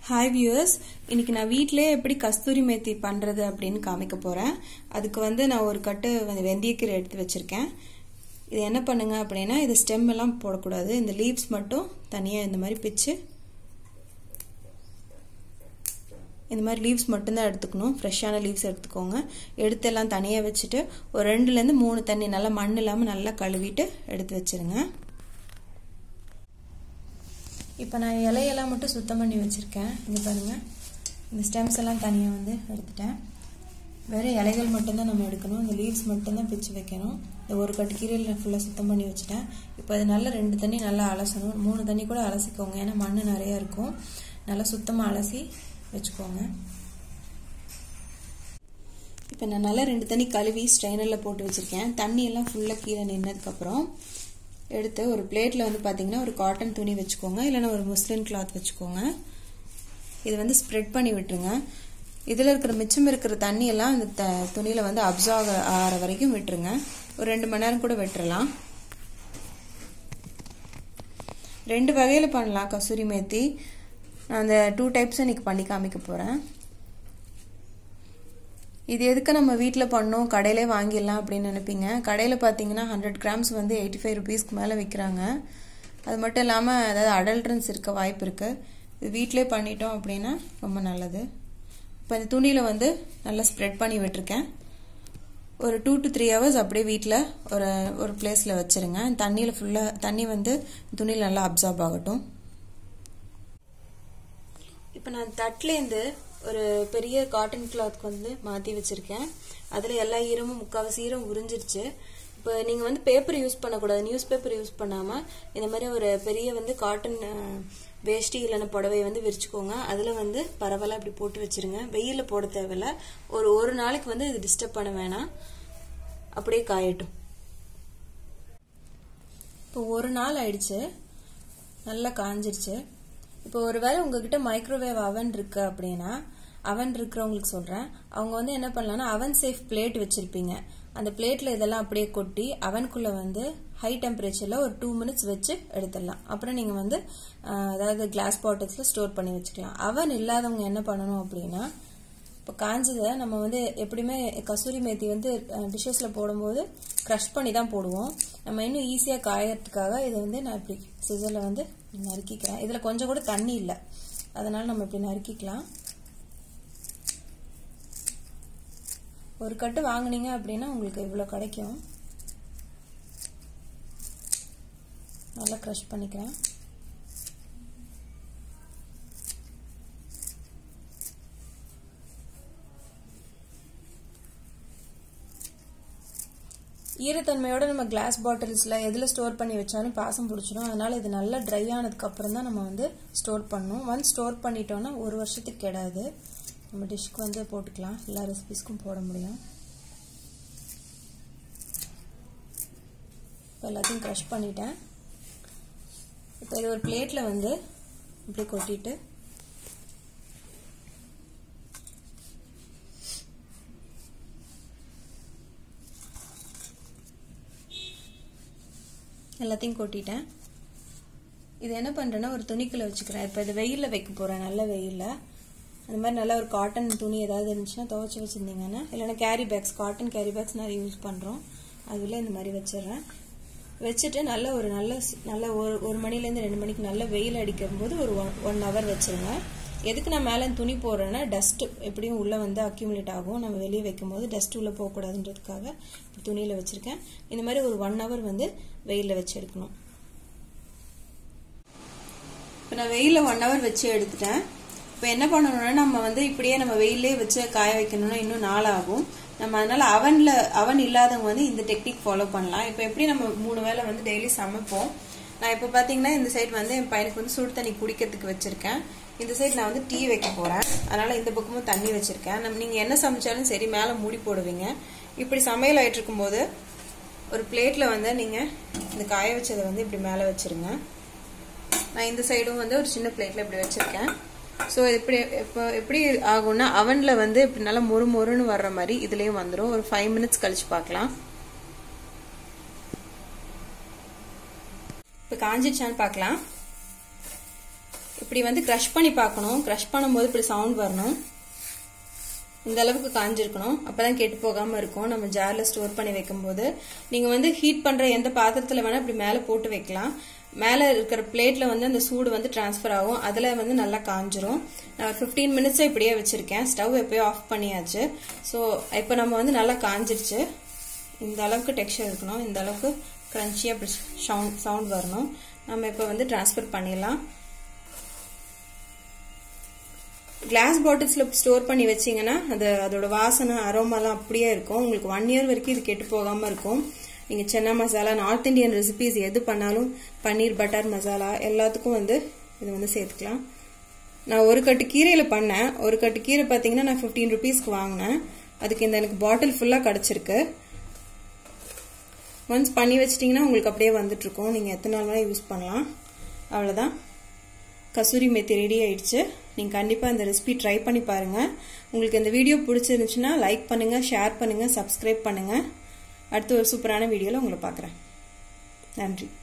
hi viewers இன்னைக்கு நான் வீட்டிலே எப்படி கஸ்தூரி மேத்தி பண்ணுறது அப்படின்னு காமிக்க போகிறேன் அதுக்கு வந்து நான் ஒரு கட்டு வந்து வெந்தயக்கீரை எடுத்து வச்சுருக்கேன் இது என்ன பண்ணுங்க அப்படின்னா இது ஸ்டெம் எல்லாம் போடக்கூடாது இந்த லீவ்ஸ் மட்டும் தனியாக இந்த மாதிரி பிச்சு இந்த மாதிரி லீவ்ஸ் மட்டும்தான் எடுத்துக்கணும் ஃப்ரெஷ்ஷான லீவ்ஸ் எடுத்துக்கோங்க எடுத்து எல்லாம் தனியாக வச்சுட்டு ஒரு ரெண்டுலேருந்து மூணு தண்ணி நல்லா மண் இல்லாமல் நல்லா கழுவிட்டு எடுத்து வச்சுருங்க இப்போ நான் இலையெல்லாம் மட்டும் சுத்தம் பண்ணி வச்சுருக்கேன் இங்கே பாருங்கள் இந்த ஸ்டெம்ஸ் எல்லாம் தனியாக வந்து எடுத்துட்டேன் வெறும் இலைகள் மட்டும்தான் நம்ம எடுக்கணும் இந்த லீவ்ஸ் மட்டும்தான் பிச்சு வைக்கணும் இந்த ஒரு கட்டு கீரையில் ஃபுல்லாக சுத்தம் பண்ணி வச்சுட்டேன் இப்போ அது நல்லா ரெண்டு தண்ணி நல்லா அலசணும் மூணு தண்ணி கூட அலசிக்கோங்க ஏன்னா மண் நிறையா இருக்கும் நல்லா சுத்தமாக அலசி வச்சுக்கோங்க இப்போ நான் நல்லா ரெண்டு தண்ணி கழுவி ஸ்ட்ரைனரில் போட்டு வச்சுருக்கேன் தண்ணி எல்லாம் ஃபுல்லாக கீழே நின்னதுக்கப்புறம் எடுத்து ஒரு பிளேட்டில் வந்து பார்த்தீங்கன்னா ஒரு காட்டன் துணி வச்சுக்கோங்க இல்லைன்னா ஒரு முஸ்லிம் கிளாத் வச்சுக்கோங்க இது வந்து ஸ்ப்ரெட் பண்ணி விட்டுருங்க இதில் இருக்கிற மிச்சம் இருக்கிற தண்ணியெல்லாம் இந்த த துணியில் வந்து அப்சார்வ் ஆகிற வரைக்கும் விட்டுருங்க ஒரு ரெண்டு மணி நேரம் கூட விட்டுறலாம் ரெண்டு வகையில் பண்ணலாம் கசூரி மேத்தி நான் அந்த டூ டைப்ஸ் இன்றைக்கி பண்ணி காமிக்க போகிறேன் இது எதுக்கு நம்ம வீட்டில் பண்ணோம் கடையிலே வாங்கிடலாம் அப்படின்னு நினைப்பீங்க கடையில் பார்த்தீங்கன்னா ஹண்ட்ரட் கிராம்ஸ் வந்து எயிட்டி ஃபைவ் ருபீஸ்க்கு மேலே விற்கிறாங்க அது மட்டும் இல்லாமல் அதாவது அடல்ட்ரன்ஸ் இருக்க வாய்ப்பு இருக்குது இது வீட்டிலே பண்ணிட்டோம் அப்படின்னா ரொம்ப நல்லது இப்போ இந்த துணியில் வந்து நல்லா ஸ்ப்ரெட் பண்ணி விட்டுருக்கேன் ஒரு டூ டு த்ரீ ஹவர்ஸ் அப்படியே வீட்டில் ஒரு ஒரு பிளேஸில் வச்சுருங்க தண்ணியில் ஃபுல்லாக தண்ணி வந்து துணியில் நல்லா அப்சார்ப் ஆகட்டும் இப்போ நான் தட்லேருந்து ஒரு பெரிய காட்டன் கிளாத்க்கு வந்து மாற்றி வச்சுருக்கேன் அதில் எல்லா ஈரமும் முக்கால்வாசி ஈரம் உறிஞ்சிருச்சு இப்போ நீங்கள் வந்து பேப்பர் யூஸ் பண்ணக்கூடாது நியூஸ் பேப்பர் யூஸ் பண்ணாமல் இந்த மாதிரி ஒரு பெரிய வந்து காட்டன் வேஷ்டி இல்லைன்னா புடவை வந்து விரிச்சுக்கோங்க அதில் வந்து பரவாயில்ல அப்படி போட்டு வச்சுருங்க வெயிலில் போட தேவையில்ல ஒரு ஒரு நாளைக்கு வந்து இது டிஸ்டர்ப் பண்ண வேணாம் அப்படியே காயட்டும் இப்போ ஒரு நாள் ஆயிடுச்சு நல்லா காஞ்சிருச்சு இப்போ ஒருவேளை உங்ககிட்ட மைக்ரோவேவ் அவன் இருக்கு அப்படின்னா அவன் இருக்கிறவங்களுக்கு சொல்றேன் அவங்க வந்து என்ன பண்ணலாம்னா அவன் சேஃப் பிளேட் வச்சிருப்பீங்க அந்த பிளேட்ல இதெல்லாம் அப்படியே கொட்டி அவனுக்குள்ள வந்து ஹை டெம்பரேச்சர்ல ஒரு டூ மினிட்ஸ் வச்சு எடுத்துடலாம் அப்புறம் நீங்க வந்து அதாவது கிளாஸ் பாட்டில்ஸ்ல ஸ்டோர் பண்ணி வச்சுக்கலாம் அவன் இல்லாதவங்க என்ன பண்ணணும் அப்படின்னா இப்போ காஞ்சதை நம்ம வந்து எப்படியுமே கசூரி மேத்தி வந்து டிஷ்ஷஸில் போடும்போது க்ரஷ் பண்ணி தான் போடுவோம் நம்ம இன்னும் ஈஸியாக காயறதுக்காக இதை வந்து நான் இப்படி சிசரில் வந்து நறுக்கிக்கிறேன் இதில் கொஞ்சம் கூட தண்ணி இல்லை அதனால் நம்ம இப்படி நறுக்கிக்கலாம் ஒரு கட்டு வாங்கினீங்க அப்படின்னா உங்களுக்கு இவ்வளோ கிடைக்கும் நல்லா க்ரஷ் பண்ணிக்கிறேன் ஈரத்தன்மையோட நம்ம கிளாஸ் பாட்டில்ஸில் எதில் ஸ்டோர் பண்ணி வச்சாலும் பாசம் பிடிச்சிடும் அதனால் இது நல்லா ட்ரை ஆனதுக்கு அப்புறம் தான் நம்ம வந்து ஸ்டோர் பண்ணணும் ஒன்ஸ் ஸ்டோர் பண்ணிட்டோம்னா ஒரு வருஷத்துக்கு கெடாது நம்ம டிஷ்க்கு வந்து போட்டுக்கலாம் எல்லா ரெசிபிஸ்க்கும் போட முடியும் இப்போ எல்லாத்தையும் க்ரஷ் பண்ணிட்டேன் இப்போ இது ஒரு பிளேட்டில் வந்து இப்படி கொட்டிட்டு எல்லாத்தையும் கொட்டிட்டேன் இது என்ன பண்ணுறேன்னா ஒரு துணிக்குள்ள வச்சுக்கிறேன் இப்போ இது வெயிலில் வைக்க போகிறேன் நல்ல வெயிலில் அந்த மாதிரி நல்ல ஒரு காட்டன் துணி ஏதாவது இருந்துச்சுன்னா துவைச்சி வச்சுருந்தீங்கன்னா இல்லைன்னா carry bags cotton carry bags நிறைய யூஸ் பண்ணுறோம் அதில் இந்த மாதிரி வச்சிடுறேன் வச்சுட்டு நல்ல ஒரு நல்ல நல்ல ஒரு ஒரு மணிலேருந்து ரெண்டு மணிக்கு நல்ல வெயில் அடிக்கும் போது ஒரு ஒன் ஒன் ஹவர் வச்சுருங்க எதுக்கு நான் மேலே துணி போடுறேன்னா டஸ்ட் எப்படியும் உள்ளே வந்து அக்யூமுலேட் ஆகும் நம்ம வெளியே வைக்கும் போது டஸ்ட் உள்ளே போகக்கூடாதுன்றதுக்காக துணியில் வச்சுருக்கேன் இந்த மாதிரி ஒரு ஒன் ஹவர் வந்து வெயிலில் வச்சு எடுக்கணும் இப்போ நான் வெயிலில் ஒன் ஹவர் வச்சு எடுத்துட்டேன் இப்போ என்ன பண்ணணும்னா நம்ம வந்து இப்படியே நம்ம வெயிலே வச்சு காய வைக்கணும்னா இன்னும் நாள் ஆகும் நம்ம அதனால அவனில் அவன் இல்லாதவங்க வந்து இந்த டெக்னிக் ஃபாலோ பண்ணலாம் இப்போ எப்படி நம்ம மூணு வேளை வந்து டெய்லி சமைப்போம் நான் இப்போ பார்த்தீங்கன்னா இந்த சைடு வந்து என் பையனுக்கு வந்து சுடு தண்ணி குடிக்கிறதுக்கு வச்சுருக்கேன் இந்த சைடு நான் வந்து டீ வைக்க போகிறேன் அதனால் இந்த பக்கமும் தண்ணி வச்சுருக்கேன் நம்ம நீங்கள் என்ன சமைச்சாலும் சரி மேலே மூடி போடுவீங்க இப்படி சமையல் ஆகிட்டு இருக்கும்போது ஒரு பிளேட்டில் வந்து நீங்கள் இந்த காய வச்சதை வந்து இப்படி மேலே வச்சுருங்க நான் இந்த சைடும் வந்து ஒரு சின்ன பிளேட்டில் இப்படி வச்சுருக்கேன் ஸோ இப்படி இப்போ எப்படி ஆகும்னா அவனில் வந்து இப்படி நல்லா மொறு மொறுன்னு வர்ற மாதிரி இதுலேயும் வந்துடும் ஒரு ஃபைவ் மினிட்ஸ் கழிச்சு பார்க்கலாம் இப்போ காஞ்சிடுச்சான்னு பார்க்கலாம் இப்படி வந்து க்ரஷ் பண்ணி பார்க்கணும் க்ரஷ் பண்ணும்போது இப்படி சவுண்ட் வரணும் இந்த அளவுக்கு காஞ்சிருக்கணும் அப்பதான் கெட்டு போகாம இருக்கும் நம்ம ஜார்ல ஸ்டோர் பண்ணி வைக்கும்போது நீங்க வந்து ஹீட் பண்ற எந்த பாத்திரத்துல வேணா இப்படி மேல போட்டு வைக்கலாம் மேல இருக்கிற பிளேட்ல வந்து அந்த சூடு வந்து டிரான்ஸ்ஃபர் ஆகும் அதுல வந்து நல்லா காஞ்சிரும் நான் ஃபிஃப்டீன் மினிட்ஸா இப்படியே வச்சிருக்கேன் ஸ்டவ் எப்பயோ ஆஃப் பண்ணியாச்சு ஸோ இப்போ நம்ம வந்து நல்லா காஞ்சிருச்சு இந்த அளவுக்கு டெக்ஸ்சர் இருக்கணும் இந்த அளவுக்கு கிரன்ச்சியாக அப்படி சவுண்ட் சவுண்ட் வரணும் நம்ம இப்போ வந்து டிரான்ஸ்ஃபர் பண்ணிடலாம் கிளாஸ் பாட்டில்ஸில் ஸ்டோர் பண்ணி வச்சிங்கன்னா அது அதோட வாசனை அரோமாலாம் அப்படியே இருக்கும் உங்களுக்கு ஒன் இயர் வரைக்கும் இது கெட்டு போகாமல் இருக்கும் நீங்கள் chana masala North Indian recipes எது பண்ணாலும் பன்னீர் பட்டர் மசாலா எல்லாத்துக்கும் வந்து இது வந்து சேர்த்துக்கலாம் நான் ஒரு கட்டு கீரையில் பண்ணேன் ஒரு கட்டு கீரை பார்த்தீங்கன்னா நான் ஃபிஃப்டீன் ருபீஸ்க்கு வாங்கினேன் அதுக்கு இந்த எனக்கு பாட்டில் ஃபுல்லாக கிடச்சிருக்கு ஒன்ஸ் பண்ணி வச்சிட்டிங்கன்னா உங்களுக்கு அப்படியே வந்துட்டுருக்கும் நீங்கள் எத்தனை நாள் வேணால் யூஸ் பண்ணலாம் அவ்வளோதான் கசூரி மெத்தி ரெடி ஆயிடுச்சு நீங்கள் கண்டிப்பாக இந்த ரெசிபி ட்ரை பண்ணி பாருங்கள் உங்களுக்கு இந்த வீடியோ பிடிச்சிருந்துச்சுன்னா லைக் பண்ணுங்கள் ஷேர் பண்ணுங்கள் சப்ஸ்கிரைப் பண்ணுங்கள் அடுத்து ஒரு சூப்பரான வீடியோவில் உங்களை பார்க்குறேன் நன்றி